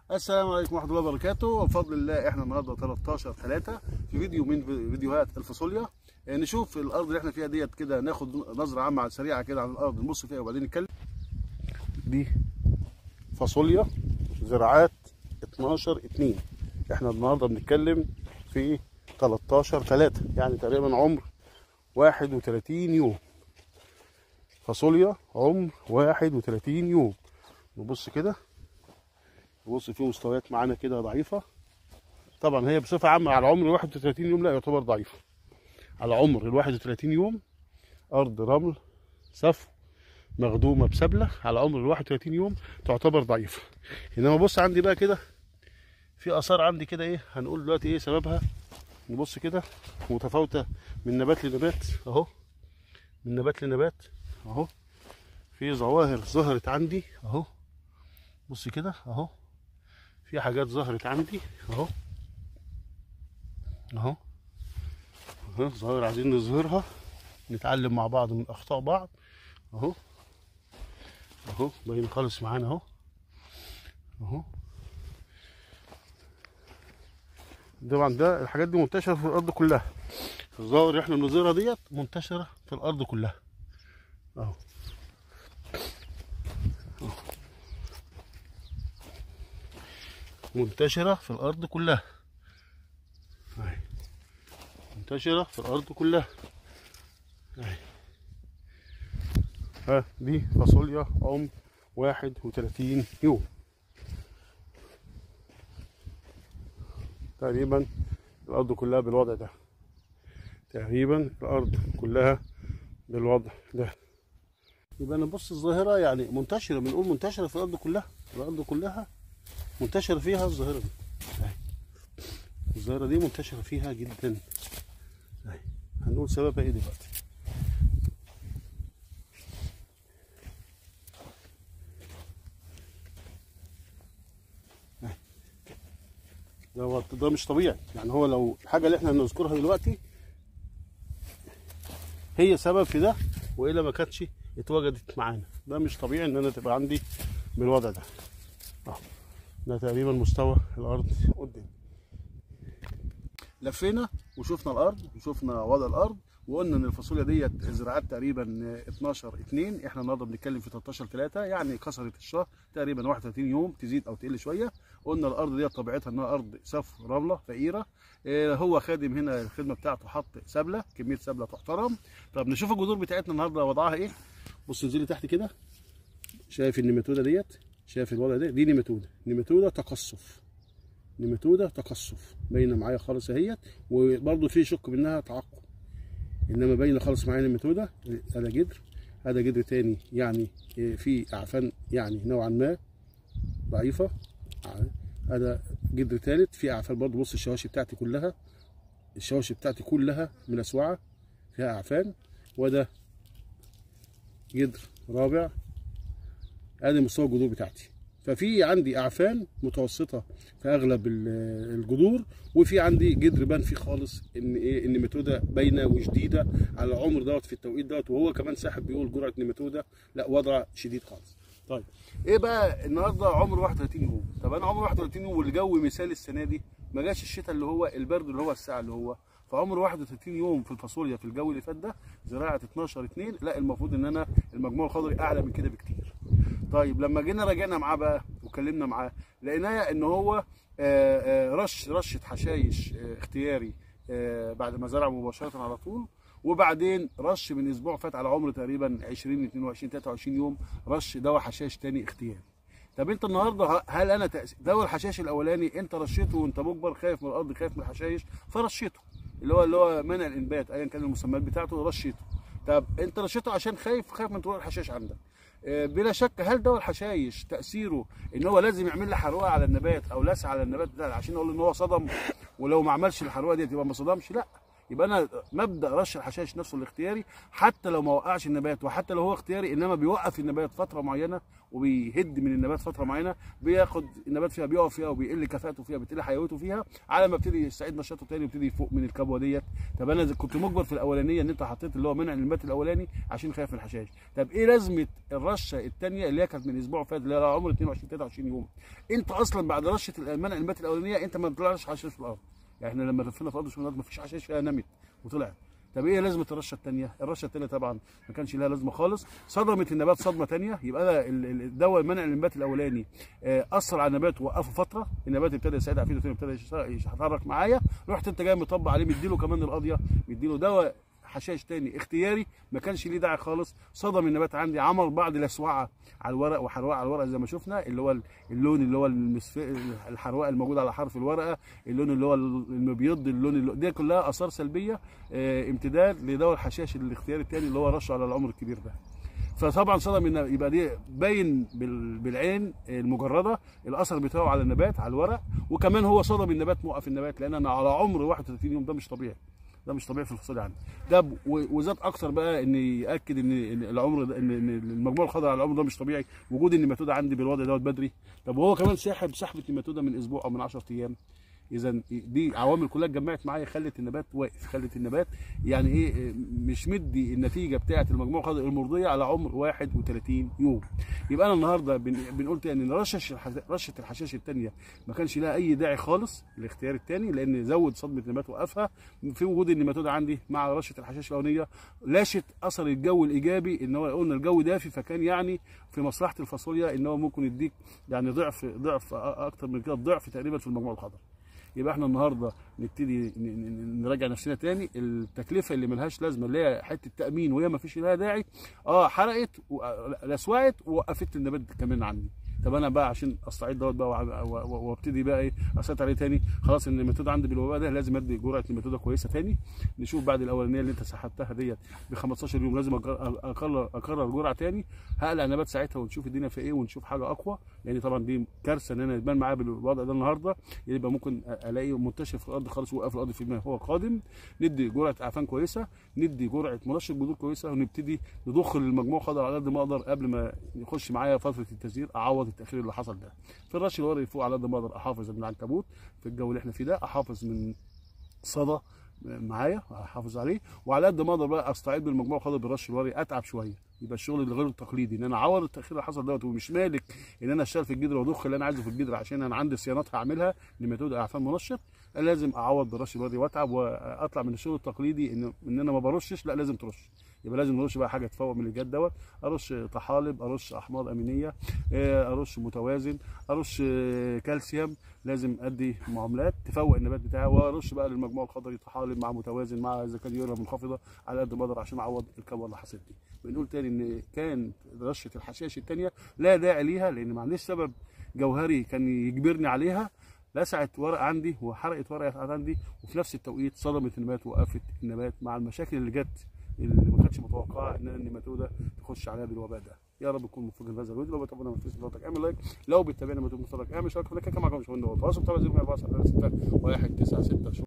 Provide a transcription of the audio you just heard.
السلام عليكم ورحمه الله وبركاته بفضل الله احنا النهارده 13 3 في فيديو من فيديوهات الفاصوليا آه، نشوف الارض اللي احنا فيها ديت كده ناخد نظره عامه سريعه كده عن الارض نبص فيها وبعدين نتكلم دي فاصوليا زراعات 12 2 احنا النهارده بنتكلم في 13 3 يعني تقريبا عمر 31 يوم فاصوليا عمر 31 يوم نبص كده نبص في مستويات معانا كده ضعيفة طبعا هي بصفة عامة على عمر 31 يوم لا يعتبر ضعيفة على عمر ال 31 يوم أرض رمل صف مخدومة بسبلة على عمر ال 31 يوم تعتبر ضعيفة إنما بص عندي بقى كده في آثار عندي كده إيه هنقول دلوقتي إيه سببها نبص كده متفاوتة من نبات لنبات أهو من نبات لنبات أهو في ظواهر ظهرت عندي أهو بص كده أهو في حاجات ظهرت عندي اهو اهو اهو ظاهر عايزين نظهرها نتعلم مع بعض من اخطاء بعض اهو اهو باين خالص معانا اهو اهو طبعا ده الحاجات دي منتشره في الارض كلها الظواهر اللي احنا بنظهرها ديت منتشره في الارض كلها اهو منتشرة في الأرض كلها أهي منتشرة في الأرض كلها أهي ها دي فاصوليا عمر واحد وتلاتين يوم تقريبا الأرض كلها بالوضع ده تقريبا الأرض كلها بالوضع ده يبقى نبص الظاهرة يعني منتشرة بنقول منتشرة في الأرض كلها الأرض كلها منتشر فيها الظاهرة دي اهي الظاهرة دي منتشرة فيها جدا اهي هنقول سببها ايه دلوقتي اهي ده هو ده مش طبيعي يعني هو لو الحاجة اللي احنا هنذكرها دلوقتي هي سبب في ده والا ما كانتش اتوجدت معانا ده مش طبيعي ان انا تبقى عندي بالوضع ده اهو ده تقريبا مستوى الارض قدام لفينا وشفنا الارض وشفنا وضع الارض وقلنا ان الفاصوليا ديت زراعات تقريبا 12 2 احنا النهارده بنتكلم في 13 3 يعني كسرت الشهر تقريبا 31 يوم تزيد او تقل شويه قلنا الارض ديت طبيعتها انها ارض صف رمله فقيره اه هو خادم هنا الخدمه بتاعته حط سبله كميه سبله تحترم طب نشوف الجذور بتاعتنا النهارده وضعها ايه بص انزلي تحت كده شايف النماتوده ديت شايف الوضع ده دي نيماتودا نيماتودا تقصف نيماتودا تقصف باينه معايا خالص اهيت وبرده في شق منها تعقم انما باينه خالص معايا نيماتودا هذا جدر هذا جدر تاني يعني في اعفان يعني نوعا ما ضعيفه هذا جدر ثالث في اعفان برضه بص الشواشي بتاعتي كلها الشواشي بتاعتي كلها منسوعه فيها اعفان وده جدر رابع ادي مستوى الجذور بتاعتي ففي عندي اعفان متوسطه في اغلب الجذور وفي عندي جدر بان فيه خالص ان ايه النيماتودا باينه وشديده على العمر دوت في التوقيت دوت وهو كمان ساحب بيقول جرعه نيماتودا لا وضع شديد خالص طيب ايه بقى النهارده عمر 31 يوم طب انا عمر 31 يوم والجو مثالي السنه دي ما جاش الشتاء اللي هو البرد اللي هو الساعه اللي هو فعمر 31 يوم في الفاصوليا في الجو اللي فات ده زراعه 12 2 لا المفروض ان انا المجموع الخضري اعلى من كده بكتير طيب لما جينا راجعنا معاه بقى وكلمنا معاه لقيناه ان هو رش رشه حشايش اختياري بعد ما زرع مباشره على طول وبعدين رش من اسبوع فات على عمر تقريبا 20 22 23 يوم رش دواء حشائش تاني اختياري طب انت النهارده هل انا دواء الحشائش الاولاني انت رشيته وانت مجبر خايف من الارض خايف من الحشائش فرشيته اللي هو اللي هو منع الانبات ايا كان المسميات بتاعته رشيته طب انت رشيته عشان خايف خايف من طلوع الحشائش عندك بلا شك هل دواء الحشائش تاثيره ان هو لازم يعمل لي حروقه على النبات او لسعه على النبات ده عشان اقول ان هو صدم ولو ما عملش الحروقه دي يبقى ما صدمش لا يبقى انا مبدا رش الحشائش نفسه الاختياري حتى لو ما وقعش النبات وحتى لو هو اختياري انما بيوقف النبات فتره معينه وبيهد من النبات فتره معينه بياخد النبات فيها بيقف فيها وبيقل كفاءته فيها بتقل حيويته فيها على ما ابتدي يستعيد نشاطه تاني ويبتدي يفوق من الكبوه ديت طب انا كنت مجبر في الاولانيه ان انت حطيت اللي هو منع النبات الاولاني عشان خايف من الحشائش طب ايه لازمه الرشه الثانيه اللي هي كانت من اسبوع فات اللي هي عمر 22 23 يوم انت اصلا بعد رشه منع النبات الاولانيه انت ما بتطلعش حشائش في الارض يعني احنا لما لفينا في ارض الشمال ما فيش حشائش فيها نمت وطلعت طب ايه لازمه الرشه الثانيه؟ الرشه الثانيه طبعا ما كانش لها لازمه خالص، صدمت النبات صدمه ثانيه يبقى انا الدواء منع النبات الاولاني اثر على النبات ووقفه فتره، النبات ابتدى يساعد عفيته ثاني ابتدى يتحرك معايا، رحت انت جاي مطبق عليه مديله كمان القضيه، مديله دواء حشائش تاني اختياري ما كانش ليه داعي خالص صدم النبات عندي عمل بعض الاسوعه على الورق وحرواء على الورق زي ما شفنا اللي هو اللون اللي هو المسف... الحرواء الموجود على حرف الورقه اللون اللي هو المبيض اللون اللي دي كلها اثار سلبيه اه امتداد لدواء الحشائش الاختياري التاني اللي هو رشه على العمر الكبير ده فطبعا صدم النبات يبقى دي باين بالعين المجرده الاثر بتاعه على النبات على الورق وكمان هو صدم النبات موقف النبات لان انا على عمر 31 يوم ده مش طبيعي ده مش طبيعي في الفصوليا عندي ده وزاد اكتر بقى ان ياكد ان العمر ده ان المجموع الخضراء على العمر ده مش طبيعي وجود النيماتوده عندي بالوضع دوت بدري طب وهو كمان ساحب سحبه نيماتوده من اسبوع او من 10 ايام اذا دي عوامل كلها اتجمعت معايا خلت النبات واقف خلت النبات يعني ايه مش مدي النتيجه بتاعه المجموعه الخضراء المرضيه على عمر 31 يوم يبقى انا النهارده بنقول تاني ان رشه رشه الحشائش الثانيه ما كانش لها اي داعي خالص الاختيار الثاني لان زود صدمه النبات وقفها في وجود النيماتوده عندي مع رشه الحشائش الاولانيه لاشت اثر الجو الايجابي ان هو قلنا الجو دافي فكان يعني في مصلحه الفاصوليا ان هو ممكن يديك يعني ضعف ضعف اكتر من كده ضعف تقريبا في المجموعه الخضراء يبقى احنا النهارده نبتدي نراجع نفسنا تاني التكلفه اللي ملهاش لازمه اللي هي حته تامين وهي ما فيش لها داعي اه حرقت لسوعت ووقفت النبات كمان عندي طب انا بقى عشان استعيد دوت بقى وابتدي بقى ايه اسيطر عليه تاني خلاص ان النيماتوده عندي بالوباء ده لازم ادي جرعه نيماتوده كويسه تاني نشوف بعد الاولانيه اللي انت سحبتها ديت ب 15 يوم لازم اكرر اكرر جرعه تاني هقلع النبات ساعتها ونشوف الدنيا في ايه ونشوف حاجه اقوى لان طبعا دي كارثه ان انا يبان معايا بالوضع ده النهارده يبقى ممكن الاقي منتشر في الارض خالص وقف الارض فيما هو قادم ندي جرعه اعفان كويسه ندي جرعه منشط جذور كويسه ونبتدي نضخ المجموع خضر على قد ما اقدر قبل ما يخش معايا فتره التزهير اعوض التاخير اللي حصل ده في الرش الورقي فوق على قد ما اقدر احافظ من العنكبوت في الجو اللي احنا فيه ده احافظ من صدى معايا احافظ عليه وعلى قد ما اقدر بقى استعيد بالمجموع الخضر بالرش الورقي اتعب شويه يبقى الشغل الغير التقليدي ان انا اعوض التاخير اللي حصل دوت ومش مالك ان انا اشتغل في الجدر واضخ اللي انا عايزه في الجدر عشان انا عندي صيانات هعملها نيماتودا اعفان منشط لازم اعوض بالرش الورقي واتعب واطلع من الشغل التقليدي ان ان انا ما برشش لا لازم ترش يبقى لازم نرش بقى حاجه تفوق من الجد دوت ارش طحالب ارش احماض امينيه ارش متوازن ارش كالسيوم لازم ادي معاملات تفوق النبات بتاعي وارش بقى للمجموع الخضري طحالب مع متوازن مع اذا كان يوريا منخفضه على قد ما اقدر عشان اعوض الكبوه اللي حصلت دي بنقول تاني ان كان رشه الحشائش الثانيه لا داعي ليها لان ما عنديش سبب جوهري كان يجبرني عليها لسعت ورق عندي وحرقت ورقه عندي وفي نفس التوقيت صدمت النبات وقفت النبات مع المشاكل اللي جت اللي ما كانتش متوقعه ان النيماتوده تخش عليها بالوباء ده يا رب تكون موفقين في هذا الفيديو لو بتابعنا من فيسبوك اعمل لايك لو بتابعنا من فيسبوك اعمل اشتراك في القناه كده معاكم مش هو تواصل طبعا 0 1 9 6